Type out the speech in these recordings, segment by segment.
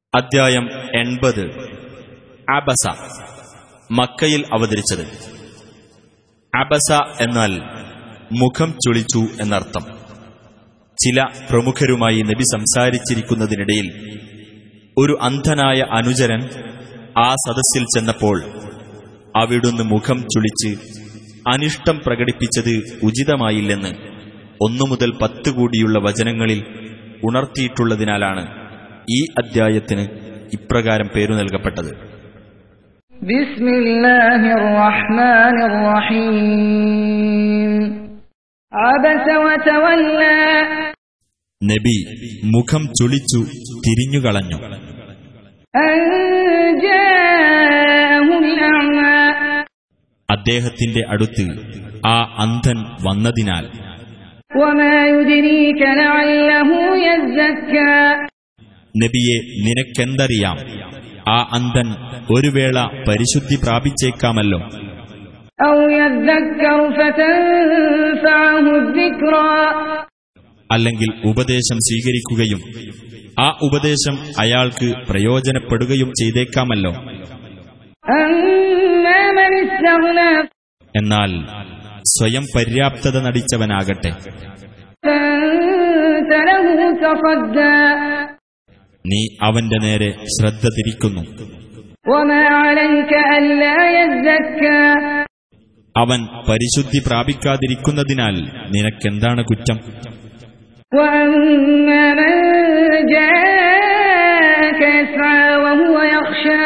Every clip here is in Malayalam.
അദ്ധ്യായം എൺപത് അബസ മക്കയിൽ അവതരിച്ചത് അബസ എന്നാൽ മുഖം ചുളിച്ചു എന്നർത്ഥം ചില പ്രമുഖരുമായി നബി സംസാരിച്ചിരിക്കുന്നതിനിടയിൽ ഒരു അന്ധനായ അനുചരൻ ആ സദസ്സിൽ ചെന്നപ്പോൾ അവിടുന്ന് മുഖം ചുളിച്ച് അനിഷ്ടം പ്രകടിപ്പിച്ചത് ഉചിതമായില്ലെന്ന് ഒന്നു മുതൽ പത്ത് കൂടിയുള്ള വചനങ്ങളിൽ ഉണർത്തിയിട്ടുള്ളതിനാലാണ് ഈ അദ്ധ്യായത്തിന് ഇപ്രകാരം പേരു നൽകപ്പെട്ടത് بسم الله الرحمن الرحيم عبس وتولى നബി മുഖം ചുളിച്ചു തിരിഞ്ഞുകളഞ്ഞു أن جاءه الأعمى അദ്ദേഹത്തിന്റെ അടുത്ത് ആ അന്ധൻ വന്നതിനാൽ وما يدريك لعله يزكى നബിയെ നിനക്കെന്തറിയാം ആ അന്ധൻ ഒരു വേള പരിശുദ്ധി പ്രാപിച്ചേക്കാമല്ലോ أو يذكر فتنفعه الذكرى അല്ലെങ്കിൽ ഉപദേശം സ്വീകരിക്കുകയും ആ ഉപദേശം അയാൾക്ക് പ്രയോജനപ്പെടുകയും ചെയ്തേക്കാമല്ലോ أما من استغنى എന്നാൽ സ്വയം പര്യാപ്തത നടിച്ചവനാകട്ടെ فأنت له تصدى നീ അവന്റെ നേരെ ശ്രദ്ധ തിരിക്കുന്നു وما عليك ألا يزكى അവൻ പരിശുദ്ധി പ്രാപിക്കാതിരിക്കുന്നതിനാൽ നിനക്കെന്താണ് കുറ്റം وأما من جاءك يسعى وهو يخشى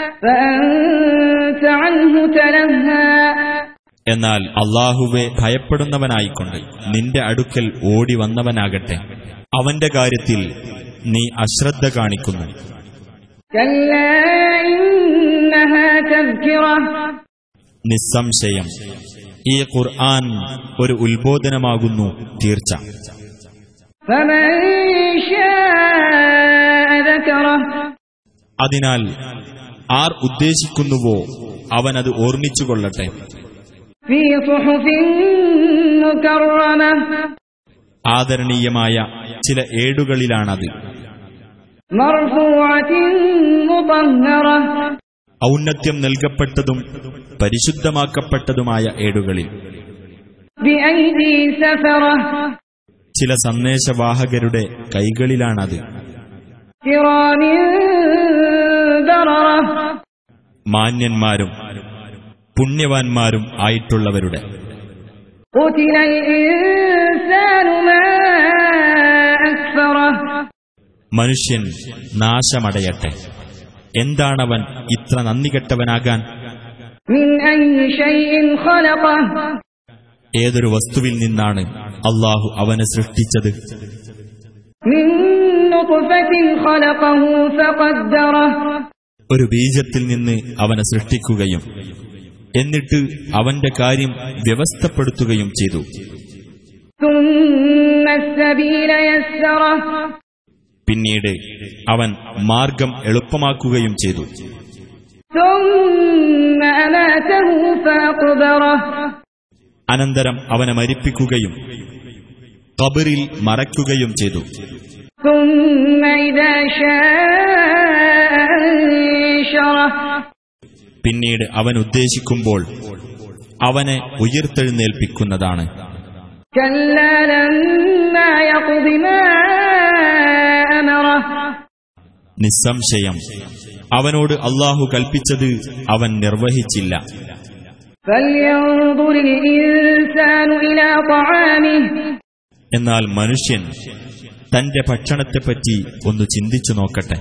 فأنت عنه تلهى എന്നാൽ അള്ളാഹുവെ ഭയപ്പെടുന്നവനായിക്കൊണ്ട് നിന്റെ അടുക്കൽ ഓടി വന്നവനാകട്ടെ അവന്റെ കാര്യത്തിൽ നീ അശ്രദ്ധ കാണിക്കുന്നു كلا إنها تذكرة നിസ്സംശയം ഈ ഖുർആൻ ഒരു ഉത്ബോധനമാകുന്നു തീർച്ച فمن شاء ذكره അതിനാൽ ആർ ഉദ്ദേശിക്കുന്നുവോ അവനത് ഓർമ്മിച്ചുകൊള്ളട്ടെ في صحف مكرمة ആദരണീയമായ ചില ഏടുകളിലാണത് مرفوعة مطهرة ഔന്നത്യം നൽകപ്പെട്ടതും പരിശുദ്ധമാക്കപ്പെട്ടതുമായ ഏടുകളിൽ بأيدي سفرة ചില സന്ദേശവാഹകരുടെ കൈകളിലാണത് كرام بررة മാന്യന്മാരും പുണ്യവാന്മാരും ആയിട്ടുള്ളവരുടെ قتل الإنسان ما أكفره മനുഷ്യൻ നാശമടയട്ടെ എന്താണവൻ ഇത്ര നന്ദികെട്ടവനാകാൻ من أي شيء خلقه ഏതൊരു വസ്തുവിൽ നിന്നാണ് അള്ളാഹു അവനെ സൃഷ്ടിച്ചത് من نطفة خلقه فقدره ഒരു ബീജത്തിൽ നിന്ന് അവനെ സൃഷ്ടിക്കുകയും എന്നിട്ട് അവന്റെ കാര്യം വ്യവസ്ഥപ്പെടുത്തുകയും ചെയ്തു ثم السبيل يسره പിന്നീട് അവൻ മാർഗം എളുപ്പമാക്കുകയും ചെയ്തു ثم أماته فأقبره അനന്തരം അവനെ മരിപ്പിക്കുകയും കബറിൽ മറയ്ക്കുകയും ചെയ്തു ثم إذا شاء أنشره പിന്നീട് അവൻ ഉദ്ദേശിക്കുമ്പോൾ അവനെ ഉയർത്തെഴുന്നേൽപ്പിക്കുന്നതാണ് كلا لما يقض ما أمره നിസ്സംശയം അവനോട് അള്ളാഹു കൽപ്പിച്ചത് അവൻ നിർവഹിച്ചില്ല فلينظر الإنسان إلى طعامه എന്നാൽ മനുഷ്യൻ തന്റെ ഭക്ഷണത്തെപ്പറ്റി ഒന്ന് ചിന്തിച്ചു നോക്കട്ടെ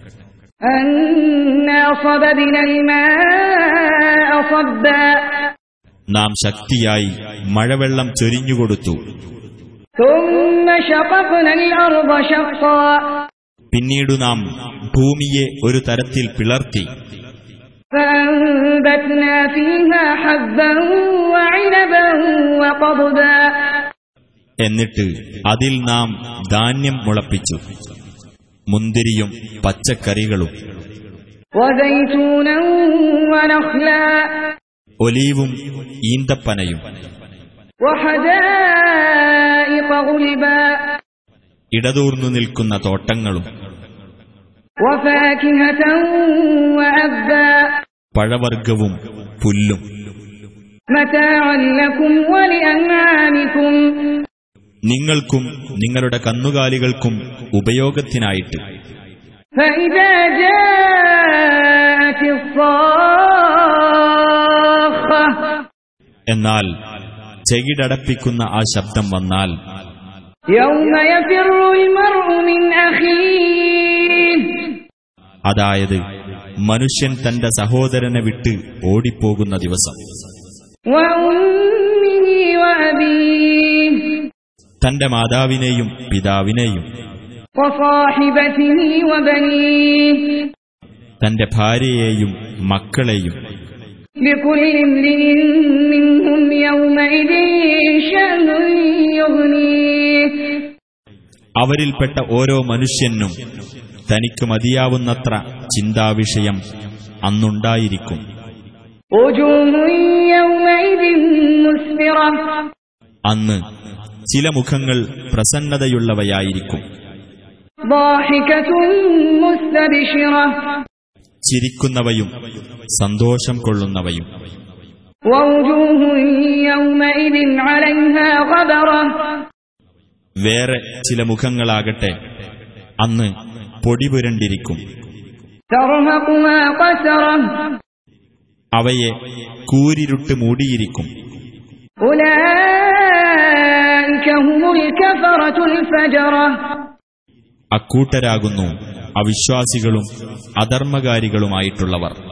أنا صببنا الماء صبا നാം ശക്തിയായി മഴവെള്ളം ചൊരിഞ്ഞുകൊടുത്തു ثم شققنا الأرض شقا പിന്നീടു നാം ഭൂമിയെ ഒരു തരത്തിൽ പിളർത്തി فأنبتنا فيها حبا وعنبا وقضبا എന്നിട്ട് അതിൽ നാം ധാന്യം മുളപ്പിച്ചു മുന്തിരിയും പച്ചക്കറികളും وزيتونا ونخلا ഒലീവും ഈന്തപ്പനയും وحدائق غلبا ഇടതൂർന്നു നിൽക്കുന്ന തോട്ടങ്ങളും وفاكهة وأبا പഴവർഗവും പുല്ലും متاعا لكم ولأنعامكم നിങ്ങൾക്കും നിങ്ങളുടെ കന്നുകാലികൾക്കും ഉപയോഗത്തിനായിട്ട് فإذا جاءت الصاخة എന്നാൽ ചെകിടടപ്പിക്കുന്ന ആ ശബ്ദം വന്നാൽ يوم يفر المرء من أخيه അതായത് മനുഷ്യൻ തന്റെ സഹോദരനെ വിട്ട് ഓടിപ്പോകുന്ന ദിവസം وأمه وأبيه തന്റെ മാതാവിനെയും പിതാവിനെയും وصاحبته وبنيه തന്റെ ഭാര്യയെയും മക്കളെയും لكل امرئ منهم يومئذ شأن يغنيه അവരിൽപ്പെട്ട ഓരോ മനുഷ്യനും തനിക്ക് മതിയാവുന്നത്ര ചിന്താവിഷയം അന്നുണ്ടായിരിക്കും وجوه يومئذ مسفرة അന്ന് ചില മുഖങ്ങൾ പ്രസന്നതയുള്ളവയായിരിക്കും ضاحكة مستبشرة ചിരിക്കുന്നവയും സന്തോഷം കൊള്ളുന്നവയും ووجوه يومئذ عليها غبرة വേറെ ചില മുഖങ്ങളാകട്ടെ അന്ന് പൊടിപുരണ്ടിരിക്കും ترهقها قسرة അവയെ കൂരിരുട്ട് മൂടിയിരിക്കും أولئك هم الكفرة الفجرة അക്കൂട്ടരാകുന്നു അവിശ്വാസികളും അധർമ്മകാരികളുമായിട്ടുള്ളവർ